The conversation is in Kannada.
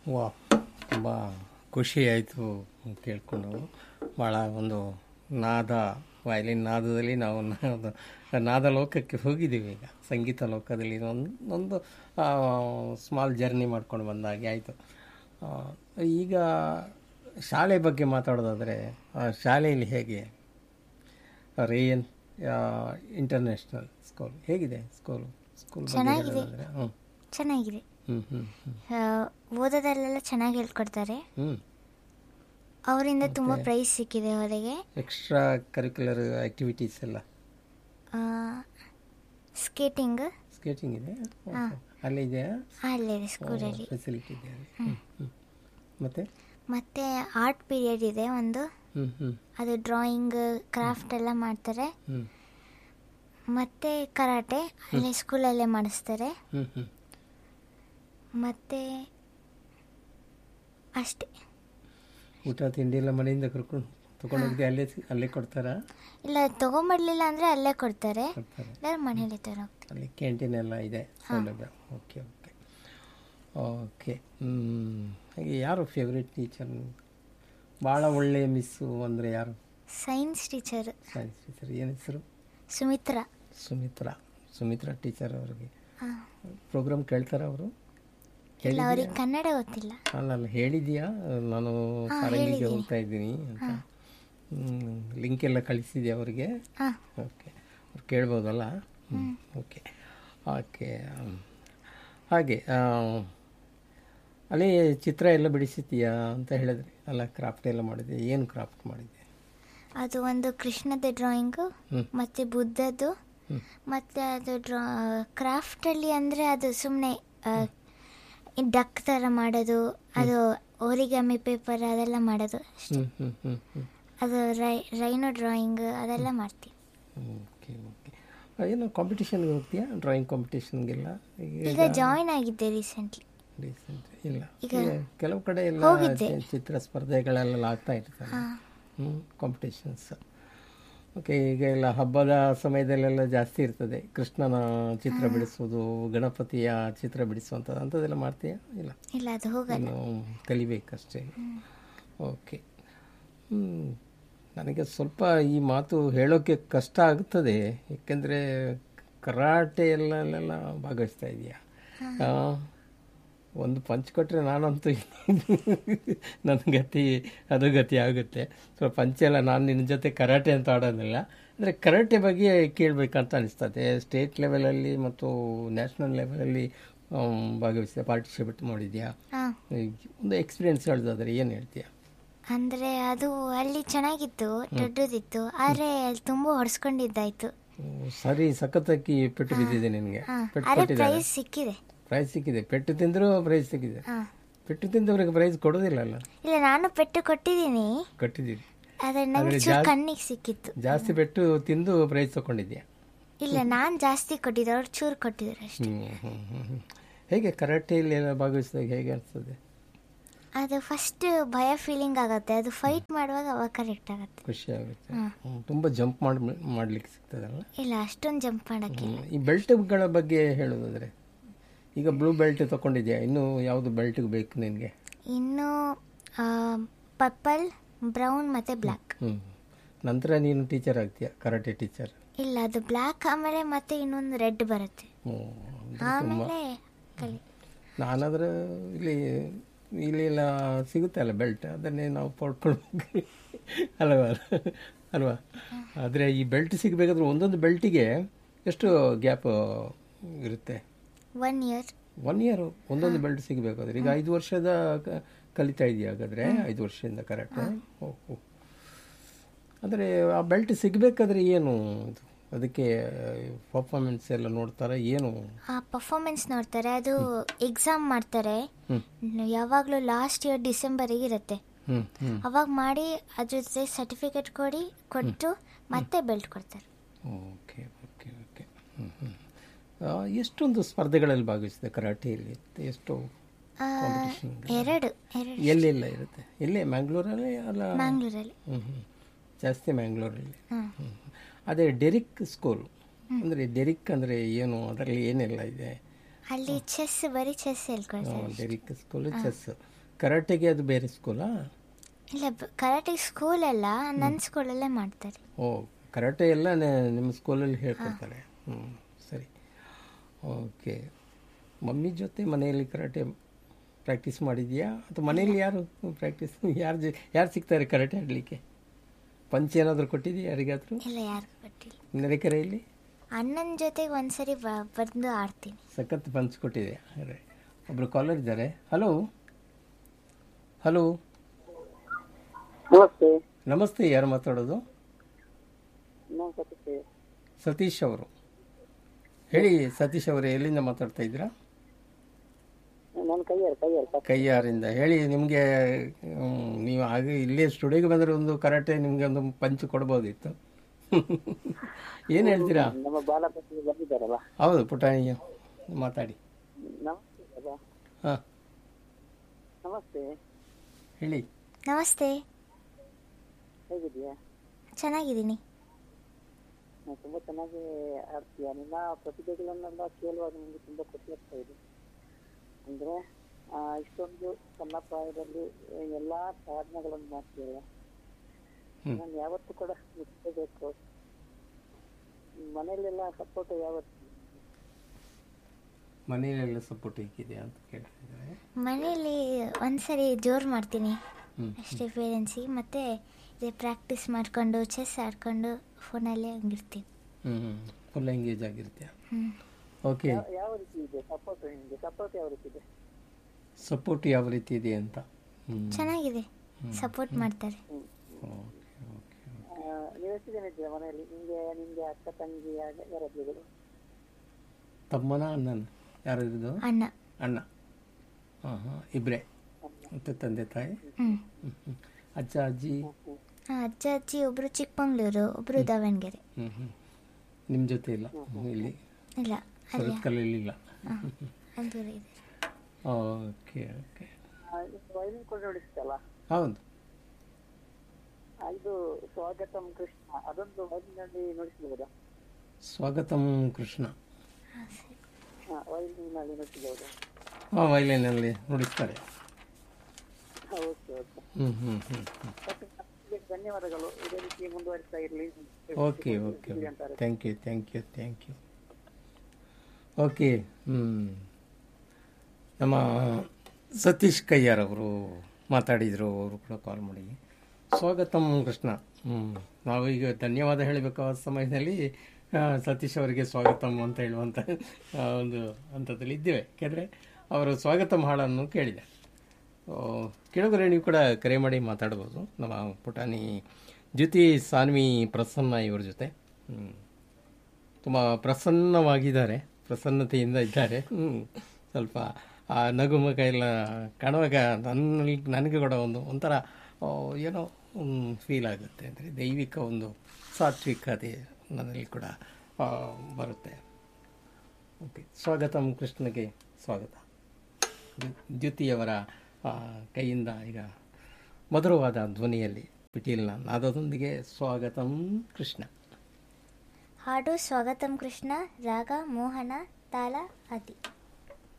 ವಾ ತುಂಬ ಖುಷಿ ಆಯಿತು ಕೇಳಿಕೊಂಡು ಭಾಳ ಒಂದು ನಾದ ವಯಲಿನ್ ನಾದದಲ್ಲಿ ನಾವು ನಾದ ನಾದ ಲೋಕಕ್ಕೆ ಹೋಗಿದ್ದೀವಿ ಈಗ ಸಂಗೀತ ಲೋಕದಲ್ಲಿ ಒಂದು ಒಂದು ಸ್ಮಾಲ್ ಜರ್ನಿ ಮಾಡ್ಕೊಂಡು ಬಂದಾಗೆ ಆಯಿತು ಈಗ ಶಾಲೆ ಬಗ್ಗೆ ಮಾತಾಡೋದಾದರೆ ಆ ಶಾಲೆಯಲ್ಲಿ ಹೇಗೆ ರೇಯನ್ ಇಂಟರ್ನ್ಯಾಷನಲ್ ಸ್ಕೂಲ್ ಹೇಗಿದೆ ಸ್ಕೂಲು ಸ್ಕೂಲ್ ಬಗ್ಗೆ ಚೆನ್ನಾಗಿದೆ. ಹೇಳೋದಾದ್ರೆ ಹ್ಞೂ ಚೆನ್ನಾಗಿದೆ ಹ್ಞೂ ಹ್ಞೂ ಹ್ಞೂ ಆ, ಓದೋದಲ್ಲೆಲ್ಲ ಚೆನ್ನಾಗಿ ಹೇಳ್ಕೊಡ್ತಾರೆ ಹ್ಞೂ ಅವರಿಂದ ತುಂಬ ಪ್ರೈಸ್ ಸಿಕ್ಕಿದೆ ಅವರಿಗೆ ಎಕ್ಸ್ಟ್ರಾ ಕರಿಕ್ಯುಲರ್ ಆಕ್ಟಿವಿಟೀಸ್ ಎಲ್ಲ ಸ್ಕೇಟಿಂಗ್ ಸ್ಕೇಟಿಂಗ್ ಇದೆ ಅಲ್ಲಿ ಇದೆಯಾ ಅಲ್ಲೇ ಇದೆ ಸ್ಕೂಲಲ್ಲಿ ಫೆಸಿಲಿಟಿ ಇದೆ ಅಲ್ಲಿ ಹ್ಞೂ ಹ್ಞೂ ಮತ್ತು ಮತ್ತೆ ಆರ್ಟ್ ಪೀರಿಯಡ್ ಇದೆ ಒಂದು ಹ್ಞೂ ಹ್ಞೂ ಅದು ಡ್ರಾಯಿಂಗ್ ಕ್ರಾಫ್ಟ್ ಎಲ್ಲ ಮಾಡ್ತಾರೆ ಹ್ಞೂ ಮತ್ತೆ ಕರಾಟೆ ಅಲ್ಲೇ ಸ್ಕೂಲಲ್ಲೇ ಮಾಡಿಸ್ತಾರೆ ಹ್ಞೂ ಹ್ಞೂ ಮತ್ತೆ ಅಷ್ಟೇ ಊಟ ತಿಂಡಿ ಎಲ್ಲ ಮನೆಯಿಂದ ಕರ್ಕೊಂಡು ತೊಗೊಂಡೋಗಿ ಅಲ್ಲೇ ಸಿ- ಅಲ್ಲೇ ಕೊಡ್ತಾರಾ ಇಲ್ಲ ತಗೊಂಬರ್ಲಿಲ್ಲ ಅಂದರೆ ಅಲ್ಲೇ ಕೊಡ್ತಾರೆ ಕೊಡ್ತಾರೆ ಇಲ್ಲ ಮನೇಲಿ ತರೋಗ್ತಾರೆ ಅಲ್ಲಿ ಕ್ಯಾಂಟೀನ್ ಎಲ್ಲ ಇದೆ ಸೌಲಭ್ಯ ಓಕೆ ಓಕೆ ಓಕೆ ಹ್ಞೂ ಹಾಗೆ ಯಾರು ಫೇವ್ರೆಟ್ ಟೀಚರ್ ಭಾಳ ಒಳ್ಳೆಯ ಮಿಸ್ಸು ಅಂದರೆ ಯಾರು ಸೈನ್ಸ್ ಟೀಚರ್ ಸೈನ್ಸ್ ಟೀಚರ್ ಏನು ಹೆಸರು ಸುಮಿತ್ರಾ ಸುಮಿತ್ರಾ ಸುಮಿತ್ರಾ ಟೀಚರ್ ಅವ್ರಿಗೆ ಹಾಂ ಪ್ರೋಗ್ರಾಮ್ ಕೇಳ್ತಾರ ಅವರು ಇಲ್ಲ ಅವ್ರಿಗೆ ಕನ್ನಡ ಗೊತ್ತಿಲ್ಲ ಅಲ್ಲ ಅಲ್ಲ ಹೇಳಿದ್ಯಾ ನಾನು ಹಾ, ಸಾರಂಗಿಗೆ ಹೇಳಿದ್ದೀನಿ. ಹೋಗ್ತಾ ಇದ್ದೀನಿ ಅಂತ ಲಿಂಕ್ ಎಲ್ಲ ಕಳಿಸಿದ್ಯಾ ಅವರಿಗೆ ಹಾಂ ಓಕೆ ಅವ್ರು ಕೇಳ್ಬೋದಲ್ಲ ಓಕೆ ಓಕೆ ಹಾಗೆ ಆ, ಅಲ್ಲಿ ಚಿತ್ರ ಎಲ್ಲ ಬಿಡಿಸಿದ್ದೀಯಾ ಅಂತ ಹೇಳಿದ್ರಿ ಅಲ್ಲ ಕ್ರಾಫ್ಟ್ ಎಲ್ಲ ಮಾಡಿದೆ ಏನು ಕ್ರಾಫ್ಟ್ ಮಾಡಿದೆ ಅದು ಒಂದು ಕೃಷ್ಣದ ಡ್ರಾಯಿಂಗು ಹ್ಮ್. ಮತ್ತೆ ಬುದ್ಧದ್ದು ಹ್ಮ್. ಮತ್ತೆ ಅದು ಡ್ರಾ ಕ್ರಾಫ್ಟಲ್ಲಿ ಅಂದರೆ ಅದು ಸುಮ್ಮನೆ ಡಕ್ ಥರ ಮಾಡೋದು ಅದು ಓರಿಗಮಿ ಪೇಪರ್ ಅದೆಲ್ಲ ಮಾಡೋದು ಅಷ್ಟೇ ಹ್ಞೂ ಹ್ಞೂ ಹ್ಞೂ ಹ್ಞೂ ಅದು ರೈ ರೈನೋ ಡ್ರಾಯಿಂಗ್ ಅದೆಲ್ಲ ಮಾಡ್ತೀವಿ ಓಕೆ ಓಕೆ ಏನು ಕಾಂಪಿಟೇಷನ್ಗೆ ಹೋಗ್ತೀಯಾ ಡ್ರಾಯಿಂಗ್ ಕಾಂಪಿಟೇಷನ್ಗೆಲ್ಲ ಈಗ ಜಾಯಿನ್ ಆಗಿದ್ದೆ ರೀಸೆಂಟ್ಲಿ ರೀಸೆಂಟ್ ಇಲ್ಲ ಈಗ ಈಗ ಕೆಲವು ಕಡೆ ಎಲ್ಲ ಹೋಗಿದ್ದೆ. ಚಿ- ಚಿತ್ರ ಸ್ಪರ್ಧೆಗಳೆಲ್ಲ ಆಗ್ತಾ ಇರ್ತದೆ ಹಾಂ ಹ್ಞೂ ಕಾಂಪಿಟೇಷನ್ಸ್ ಓಕೆ ಈಗ ಎಲ್ಲ ಹಬ್ಬದ ಸಮಯದಲ್ಲೆಲ್ಲ ಜಾಸ್ತಿ ಇರ್ತದೆ ಕೃಷ್ಣನ ಚಿತ್ರ ಬಿಡಿಸೋದು ಗಣಪತಿಯ ಚಿತ್ರ ಬಿಡಿಸುವಂಥದ್ದು ಅಂಥದ್ದೆಲ್ಲ ಮಾಡ್ತೀಯಾ ಇಲ್ಲ ಇಲ್ಲ ಅದು ಹೋಗಲ್ಲ ಇನ್ನು ಕಲಿಬೇಕಷ್ಟೇ ಓಕೆ ಹ್ಞೂ ನನಗೆ ಸ್ವಲ್ಪ ಈ ಮಾತು ಹೇಳೋಕ್ಕೆ ಕಷ್ಟ ಆಗುತ್ತದೆ ಏಕೆಂದರೆ ಕರಾಟೆ ಎಲ್ಲೆಲ್ಲ ಭಾಗವಹಿಸ್ತಾ ಇದೆಯಾ ಒಂದು ಪಂಚ್ ಕೊಟ್ಟರೆ ನಾನಂತೂ ನನ್ನ ಗತಿ ಅದು ಗತಿ ಆಗುತ್ತೆ ಸೊ ಪಂಚೆಲ್ಲ ನಾನು ನಿನ್ನ ಜೊತೆ ಕರಾಟೆ ಅಂತ ಆಡೋದಿಲ್ಲ ಅಂದರೆ ಕರಾಟೆ ಬಗ್ಗೆ ಕೇಳಬೇಕಂತ ಅನಿಸ್ತದೆ ಸ್ಟೇಟ್ ಲೆವೆಲಲ್ಲಿ ಮತ್ತು ನ್ಯಾಷನಲ್ ಲೆವೆಲಲ್ಲಿ ಭಾಗವಹಿಸಿದ ಪಾರ್ಟಿಸಿಪೇಟ್ ಮಾಡಿದ್ಯಾ ಹಾಂ ಒಂದು ಎಕ್ಸ್ಪೀರಿಯನ್ಸ್ ಹೇಳೋದಾದ್ರೆ ಏನು ಹೇಳ್ತೀಯಾ ಅಂದರೆ ಅದು ಅಲ್ಲಿ ಚೆನ್ನಾಗಿತ್ತು ದೊಡ್ಡದಿತ್ತು ಆದರೆ ಅಲ್ಲಿ ತುಂಬ ಹೊಡ್ಸ್ಕೊಂಡಿದ್ದಾಯ್ತು ಓ, ಸರಿ ಸಖತ್ತಾಗಿ ಪೆಟ್ಟು ಬಿದ್ದಿದೆ ನಿನಗೆ ಹಾಂ ಪೆಟ್ಟು ಆದರೆ ಕೊಟ್ಟಿದ್ದಾರೆ ಪ್ರೈಸ್ ಸಿಕ್ಕಿದೆ ಪ್ರೈಸ್ ಸಿಕ್ಕಿದೆ ಪೆಟ್ಟು ತಿಂದರೂ ಪ್ರೈಸ್ ಸಿಕ್ಕಿದೆ ಹಾಂ ಪೆಟ್ಟು ತಿಂದವರಿಗೆ ಪ್ರೈಸ್ ಕೊಡೋದಿಲ್ಲಲ್ಲ ಇಲ್ಲ ನಾನು ಪೆಟ್ಟು ಕೊಟ್ಟಿದ್ದೀನಿ ಕೊಟ್ಟಿದ್ದೀರಿ ಆದರೆ ನಂಗೆ ಆದ್ರೆ ಚೂರು ಜಾಸ್ತಿ- ಕಣ್ಣಿಗೆ ಸಿಕ್ಕಿತ್ತು ಜಾಸ್ತಿ ಪೆಟ್ಟು ತಿಂದು ಪ್ರೈಸ್ ತಗೊಂಡಿದ್ಯಾ ಇಲ್ಲ ನಾನು ಜಾಸ್ತಿ ಕೊಟ್ಟಿದ್ದೆ ಅವ್ರು ಚೂರು ಕೊಟ್ಟಿದ್ದಾರೆ ಅಷ್ಟೇ ಹ್ಮ್, ಹ್ಮ್, ಹ್ಮ್, ಹ್ಮ್. ಹೇಗೆ ಕರಾಟೆಯಲ್ಲಿ ಎಲ್ಲ ಭಾಗವಹಿಸಿದಾಗ ಹೇಗೆ ಅನಿಸ್ತದೆ ಅದು ಫಸ್ಟ್ ಭಯ ಫೀಲಿಂಗ್ ಆಗುತ್ತೆ ಅದು ಫೈಟ್ ಮಾಡುವಾಗ ಅವಾಗ ಕರೆಕ್ಟ್ ಆಗುತ್ತೆ ಖುಷಿ ಆಗುತ್ತೆ ಹ್ಮ್, ತುಂಬ ಜಂಪ್ ಮಾಡಿ ಮಾಡ್ಲಿಕ್ಕೆ ಸಿಗ್ತದಲ್ಲ ಇಲ್ಲ ಅಷ್ಟೊಂದು ಜಂಪ್ ಮಾಡೋಕ್ಕಿಲ್ಲ ಹ್ಮ್. ಈ ಬೆಲ್ಟ್ಗಳ ಬಗ್ಗೆ ಹೇಳೋದಾದ್ರೆ ಈಗ ಬ್ಲೂ ಬೆಲ್ಟ್ ತಗೊಂಡಿದ್ಯಾ ಇನ್ನು ಯಾವುದು ಬೆಲ್ಟ್ಗೆ ಬೇಕು ನಿನಗೆ ಇನ್ನು ಪರ್ಪಲ್ ಬ್ರೌನ್ ಮತ್ತೆ ಬ್ಲ್ಯಾಕ್ ಹ್ಞೂ ನಂತರ ನೀನು ಟೀಚರ್ ಆಗ್ತೀಯ ಕರಾಟೆ ಟೀಚರ್ ಇಲ್ಲ ಅದು ಬ್ಲ್ಯಾಕ್ ಆಮೇಲೆ ಮತ್ತೆ ಇನ್ನೊಂದು ರೆಡ್ ಬರುತ್ತೆ ಹ್ಞೂ ಆಮೇಲೆ ಕಲಿ ನಾನಾದ್ರೆ ಇಲ್ಲಿ ಇಲ್ಲಿ ಎಲ್ಲ ಸಿಗುತ್ತೆ ಅಲ್ಲ ಬೆಲ್ಟ್ ಅದನ್ನೇ ನಾವು ಪಡ್ಕೊಳ್ಬೇಕು ಅಲ್ವಾ ಅಲ್ವಾ ಆದರೆ ಈ ಬೆಲ್ಟ್ ಸಿಗಬೇಕಾದ್ರೆ ಒಂದೊಂದು ಬೆಲ್ಟಿಗೆ ಎಷ್ಟು ಗ್ಯಾಪ್ ಇರುತ್ತೆ ಒನ್ ಇಯರ್ ಒನ್ ಇಯರ್ ಒಂದೊಂದು ಬೆಲ್ಟ್ ಸಿಗಬೇಕಾದ್ರೆ ಈಗ ಐದು ವರ್ಷದ ಕ- ಕಲಿತಾ ಇದೆಯಾ ಹಾಗಾದ್ರೆ ಐದು ವರ್ಷದಿಂದ ಕರೆಕ್ಟ್ ಓಹೋ ಅಂದರೆ ಆ ಬೆಲ್ಟ್ ಸಿಗಬೇಕಾದ್ರೆ ಏನು ಇದು ಅದಕ್ಕೆ ಪರ್ಫಾರ್ಮೆನ್ಸ್ ಎಲ್ಲ ನೋಡ್ತಾರಾ ಏನು ಆ ಪರ್ಫಾರ್ಮೆನ್ಸ್ ನೋಡ್ತಾರೆ ಅದು ಎಕ್ಸಾಮ್ ಮಾಡ್ತಾರೆ ಹ್ಞೂ ಯಾವಾಗಲೂ ಲಾಸ್ಟ್ ಇಯರ್ ಡಿಸೆಂಬರಿಗೆ ಇರುತ್ತೆ ಹ್ಞೂ ಹ್ಞೂ ಅವಾಗ ಮಾಡಿ ಅದ್ರ ಜೊತೆ ಸರ್ಟಿಫಿಕೇಟ್ ಕೊಡಿ ಕೊಟ್ಟು ಮತ್ತೆ ಬೆಲ್ಟ್ ಕೊಡ್ತಾರೆ ಓಕೆ ಓಕೆ ಓಕೆ ಹ್ಞೂ ಹ್ಞೂ ಎಷ್ಟೊಂದು ಸ್ಪರ್ಧೆಗಳಲ್ಲಿ ಭಾಗವಹಿಸಿದೆ ಕರಾಟೆಯಲ್ಲಿ ಎಷ್ಟು ಆ, ಕಾಂಪಿಟೇಷನ್ ಎರಡು ಎರಡು ಎಲ್ಲೆಲ್ಲ ಇರುತ್ತೆ ಎಲ್ಲೇ ಮ್ಯಾಂಗ್ಳೂರಲ್ಲಿ ಅಲ್ಲ ಮ್ಯಾಂಗ್ಳೂರಲ್ಲಿ ಹ್ಞೂ ಹ್ಞೂ ಜಾಸ್ತಿ ಮ್ಯಾಂಗ್ಳೂರಲ್ಲಿ ಹಾಂ ಹ್ಮ್. ಅದೇ ಡೆರಿಕ್ ಸ್ಕೂಲ್ ಅಂದರೆ ಡೆರಿಕ್ ಅಂದರೆ ಏನು ಅದರಲ್ಲಿ ಏನೆಲ್ಲ ಇದೆ ಅಲ್ಲಿ ಚೆಸ್ ಬರೀ ಚೆಸ್ ಹೇಳ್ಕೊಳ್ತಾರೆ ಡೆರಿಕ್ ಸ್ಕೂಲ್ ಚೆಸ್ ಕರಾಟೆಗೆ ಅದು ಬೇರೆ ಸ್ಕೂಲಾ ಇಲ್ಲ ಕರಾಟೆ ಸ್ಕೂಲ್ ಅಲ್ಲ ನನ್ನ ಸ್ಕೂಲಲ್ಲೇ ಮಾಡ್ತಾರೆ ಓ ಕರಾಟೆ ಎಲ್ಲ ನೆ- ನಿಮ್ಮ ಸ್ಕೂಲಲ್ಲಿ ಹೇಳ್ಕೊಡ್ತಾರೆ ಹ್ಞೂ ಸರಿ ಓಕೆ ಮಮ್ಮಿ ಜೊತೆ ಮನೆಯಲ್ಲಿ ಕರಾಟೆ ಪ್ರಾಕ್ಟೀಸ್ ಮಾಡಿದ್ಯಾ ಅಥವಾ ಮನೆಯಲ್ಲಿ ಯಾರು ಪ್ರಾಕ್ಟೀಸ್ ಯಾರು ಜ ಯಾರು ಸಿಗ್ತಾರೆ ಕರಾಟೆ ಆಡಲಿಕ್ಕೆ ಪಂಚ್ ಏನಾದರೂ ಕೊಟ್ಟಿದೆಯಾ ಯಾರಿಗಾದರೂ ಇಲ್ಲ ಯಾರು ಗೊತ್ತಿಲ್ಲ ನೆರೆಕೆರೆಯಲ್ಲಿ ಅಣ್ಣನ ಜೊತೆಗೆ ಒಂದ್ಸರಿ ಬ- ಬಂದು ಆಡ್ತೀನಿ ಸಖತ್ ಪಂಚ್ ಕೊಟ್ಟಿದೆ ಅರೆ ಒಬ್ಬರು ಕಾಲರ್ ಇದ್ದಾರೆ ಹಲೋ ಹಲೋ ನಮಸ್ತೆ ನಮಸ್ತೆ ಯಾರು ಮಾತಾಡೋದು ನಾನು ಸತೀಶ್ ಸತೀಶ್ ಅವರು ಹೇಳಿ ಸತೀಶ್ ಅವರೇ ಎಲ್ಲಿಂದ ಮಾತಾಡ್ತಾ ಇದ್ದೀರಾ ನಾನು ಕೈಯಾರ ಕೈಯಾರ ಕೈಯಾರಿಂದ ಹೇಳಿ ನಿಮಗೆ ನೀವು ಆಗ ಇಲ್ಲೇ ಸ್ಟುಡಿಯೋಗೆ ಬಂದರೆ ಒಂದು ಕರಾಟೆ ನಿಮಗೆ ಒಂದು ಪಂಚ್ ಕೊಡ್ಬೋದಿತ್ತು ಏನು ಹೇಳ್ತೀರಾ ನಮ್ಮ ಬಾಲಪತಿ ಬಂದಿದ್ದಾರಲ್ಲ ಹೌದು ಪುಟಾಣಿ ಮಾತಾಡಿ ನಮಸ್ತೆ ಬಾಬಾ ಹಾಂ ನಮಸ್ತೆ ಹೇಳಿ ನಮಸ್ತೆ ಹೇಗಿದೆಯಾ ಚೆನ್ನಾಗಿದ್ದೀನಿ ನಾನು ತುಂಬ ಚೆನ್ನಾಗಿ ಆಡ್ತೀಯ ನಿನ್ನ ಪ್ರತಿಭೆಗಳನ್ನೆಲ್ಲ ಕೇಳುವಾಗ ನನಗೆ ತುಂಬ ಖುಷಿ ಆಗ್ತಾ ಇದೆ ಅಂದರೆ ಇಷ್ಟೊಂದು ಸಣ್ಣ ಪ್ರಾಯದಲ್ಲಿ ಎಲ್ಲ ಸಾಧನೆಗಳನ್ನು ಮಾಡ್ತೀಯಲ್ಲ ಹ್ಮ್. ನಾನು ಯಾವತ್ತೂ ಕೂಡ ಮುಚ್ಚಬೇಕು ಮನೆಯಲ್ಲೆಲ್ಲ ಸಪೋರ್ಟ್ ಯಾವತ್ತು ಮನೆಯಲ್ಲೆಲ್ಲ ಸಪೋರ್ಟ್ ಹೇಗಿದೆ ಅಂತ ಕೇಳ್ತಿದ್ದಾರೆ ಮನೆಯಲ್ಲಿ ಒಂದ್ಸರಿ ಜೋರು ಮಾಡ್ತೀನಿ ಹ್ಮ್. ಅಷ್ಟೇ ಪೇರೆಂಟ್ಸಿಗೆ ಮತ್ತೆ ಇದೇ ಪ್ರಾಕ್ಟೀಸ್ ಮಾಡ್ಕೊಂಡು ಚೆಸ್ ಆಡ್ಕೊಂಡು ಫೋನಲ್ಲೇ ಹಂಗಿರ್ತೀನಿ ಹ್ಞೂ ಫುಲ್ ಎಂಗೇಜ್ ಆಗಿರ್ತೀಯ ಹ್ಞೂ ಓಕೆ ಯಾವ ರೀತಿ ಇದೆ ಸಪೋರ್ಟ್ ನಿಮಗೆ ಸಪೋರ್ಟ್ ಯಾವ ರೀತಿ ಇದೆ ಸಪೋರ್ಟ್ ಯಾವ ರೀತಿ ಇದೆ ಅಂತ ಹ್ಞೂ ಚೆನ್ನಾಗಿದೆ ಸಪೋರ್ಟ್ ಮಾಡ್ತಾರೆ ಓಕೆ ಓಕೆ ಆ, ನೀವು ಎಷ್ಟು ಜನ ಇದ್ದೀರಾ ಮನೆಯಲ್ಲಿ ನಿಮ್ಗೆ ನಿಮ್ಗೆ ಅಕ್ಕ ತಂಗಿ ಯಾರ- ಯಾರಾದ್ರು ತಮ್ಮನ ಅಣ್ಣನ ಯಾರು ಇರೋದು ಅಣ್ಣ ಅಣ್ಣ ಹಾಂ ಹಾಂ ಇಬ್ಬರೇ ಮತ್ತು ತಂದೆ ತಾಯಿ ಹ್ಞೂ ಹ್ಮ್, ಹ್ಮ್. ಅಜ್ಜ ಅಜ್ಜಿ ಹಾಂ ಅಜ್ಜ ಅಜ್ಜಿ ಒಬ್ಬರು ಚಿಕ್ಕಮಂಗ್ಳೂರು ಒಬ್ಬರು ದಾವಣಗೆರೆ ಹ್ಞೂ ಹ್ಞೂ ನಿಮ್ಮ ಜೊತೆ ಇಲ್ಲ ಇಲ್ಲಿ ಇಲ್ಲ ಅಲ್ಲ ಸುರತ್ಕಲ್ಲಲ್ಲಿ ಇಲ್ಲ ಅಲ್ಲಿ ದೂರ ಇದೆ ಓಕೆ ಓಕೆ ವೈಲಿನ್ ಕೂಡ ನುಡಿಸ್ತಲ್ಲ ಹೌದು ಆ, ಇದು ಸ್ವಾಗತಂ ಕೃಷ್ಣ ಅದೊಂದು ವೈಲಿನಲ್ಲಿ ನುಡಿಸಬಹುದಾ ಸ್ವಾಗತಂ ಕೃಷ್ಣ ವೈಲಿನಲ್ಲಿ ನುಡಿಸಬಹುದಾ ಹಾಂ ವೈಲಿನಲ್ಲಿ ನುಡಿಸ್ತಾರೆ ಓಕೆ ಓಕೆ ಹ್ಞೂ ಹ್ಞೂ ಹ್ಞೂ ಹ್ಞೂ ಧನ್ಯವಾದಗಳು ಇದೇ ರೀತಿ ಮುಂದುವರಿಸ್ತಾ ಇರಲಿ okay okay thank you thank you thank you okay ಹ್ಞೂ ನಮ್ಮ ಸತೀಶ್ ಕಯ್ಯಾರ್ ಅವರು ಮಾತಾಡಿದರು ಅವರು ಕೂಡ ಕಾಲ್ ಮಾಡಿ ಸ್ವಾಗತಂ ಕೃಷ್ಣ ಹ್ಞೂ ನಾವು ಈಗ ಧನ್ಯವಾದ ಹೇಳಬೇಕಾದ ಸಮಯದಲ್ಲಿ ಆ, ಸತೀಶ್ ಅವರಿಗೆ ಸ್ವಾಗತಂ ಅಂತ ಹೇಳುವಂಥ ಆ, ಒಂದು ಹಂತದಲ್ಲಿ ಇದ್ದೇವೆ ಯಾಕೆಂದರೆ ಅವರು ಸ್ವಾಗತಂ ಹಾಡನ್ನು ಕೇಳಿದೆ ಕೇಳಿದ್ರೆ ನೀವು ಕೂಡ ಕರೆ ಮಾಡಿ ಮಾತಾಡ್ಬೋದು ನಮ್ಮ ಪುಟಾಣಿ ಜ್ಯೋತಿ ಸಾನ್ವಿ ಪ್ರಸನ್ನ ಇವ್ರ ಜೊತೆ ಹ್ಮ್. ತುಂಬ ಪ್ರಸನ್ನವಾಗಿದ್ದಾರೆ ಪ್ರಸನ್ನತೆಯಿಂದ ಇದ್ದಾರೆ ಹ್ಮ್. ಸ್ವಲ್ಪ ಆ ನಗುಮುಖ ಎಲ್ಲ ಕಾಣುವಾಗ ನನ್ನಲ್ಲಿ ನನಗೆ ಕೂಡ ಒಂದು ಒಂಥರ ಆ, ಏನೋ ಫೀಲ್ ಆಗುತ್ತೆ ಅಂದರೆ ದೈವಿಕ ಒಂದು ಸಾತ್ವಿಕತೆ ನನ್ನಲ್ಲಿ ಕೂಡ ಆ, ಬರುತ್ತೆ ಓಕೆ ಸ್ವಾಗತಂ ಕೃಷ್ಣಗೆ ಸ್ವಾಗತ ದ್ಯು- ದ್ಯುತಿಯವರ ಆ, ಕೈಯಿಂದ ಈಗ ಮಧುರವಾದ ಧ್ವನಿಯಲ್ಲಿ ಪಿಟೀಲ್ನ ನಾದದೊಂದಿಗೆ ಸ್ವಾಗತಂ ಕೃಷ್ಣ ಹಾಡು ಸ್ವಾಗತಂ ಕೃಷ್ಣ ರಾಗ ಮೋಹನ ತಾಲ ಆದಿ